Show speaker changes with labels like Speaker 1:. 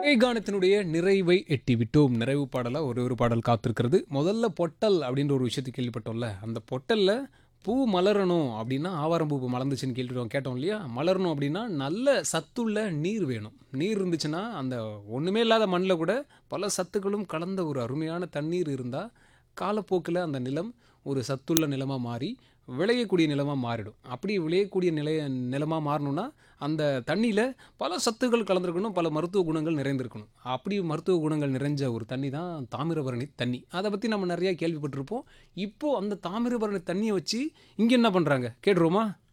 Speaker 1: கானத்தினுடைய நிறைவை எட்டி விட்டோம் நிறைவு பாடலா ஒரு ஒரு பாடல் காத்திருக்கிறது முதல்ல பொட்டல் அப்படின்ற ஒரு விஷயத்தை கேள்விப்பட்டோம்ல அந்த பொட்டல்ல பூ மலரணும் அப்படின்னா ஆவாரம் பூ மலர்ந்துச்சுன்னு கேட்டுட்டோம் கேட்டோம் இல்லையா மலரணும் அப்படின்னா நல்ல சத்துள்ள நீர் வேணும் நீர் இருந்துச்சுன்னா அந்த ஒன்றுமே இல்லாத மண்ணில் கூட பல சத்துக்களும் கலந்த ஒரு அருமையான தண்ணீர் இருந்தால் காலப்போக்கில் அந்த நிலம் ஒரு சத்துள்ள நிலமாக மாறி விளையக்கூடிய நிலமாக மாறிடும் அப்படி விளையக்கூடிய நிலைய நிலமாக மாறணும்னா அந்த தண்ணியில் பல சத்துக்கள் கலந்துருக்கணும் பல மருத்துவ குணங்கள் நிறைந்திருக்கணும் அப்படி மருத்துவ குணங்கள் நிறைஞ்ச ஒரு தண்ணி தான் தாமிரபரணி தண்ணி அதை பற்றி நம்ம நிறையா கேள்விப்பட்டிருப்போம் இப்போது அந்த தாமிரபரணி தண்ணியை வச்சு இங்கே என்ன பண்ணுறாங்க கேட்டுருவோமா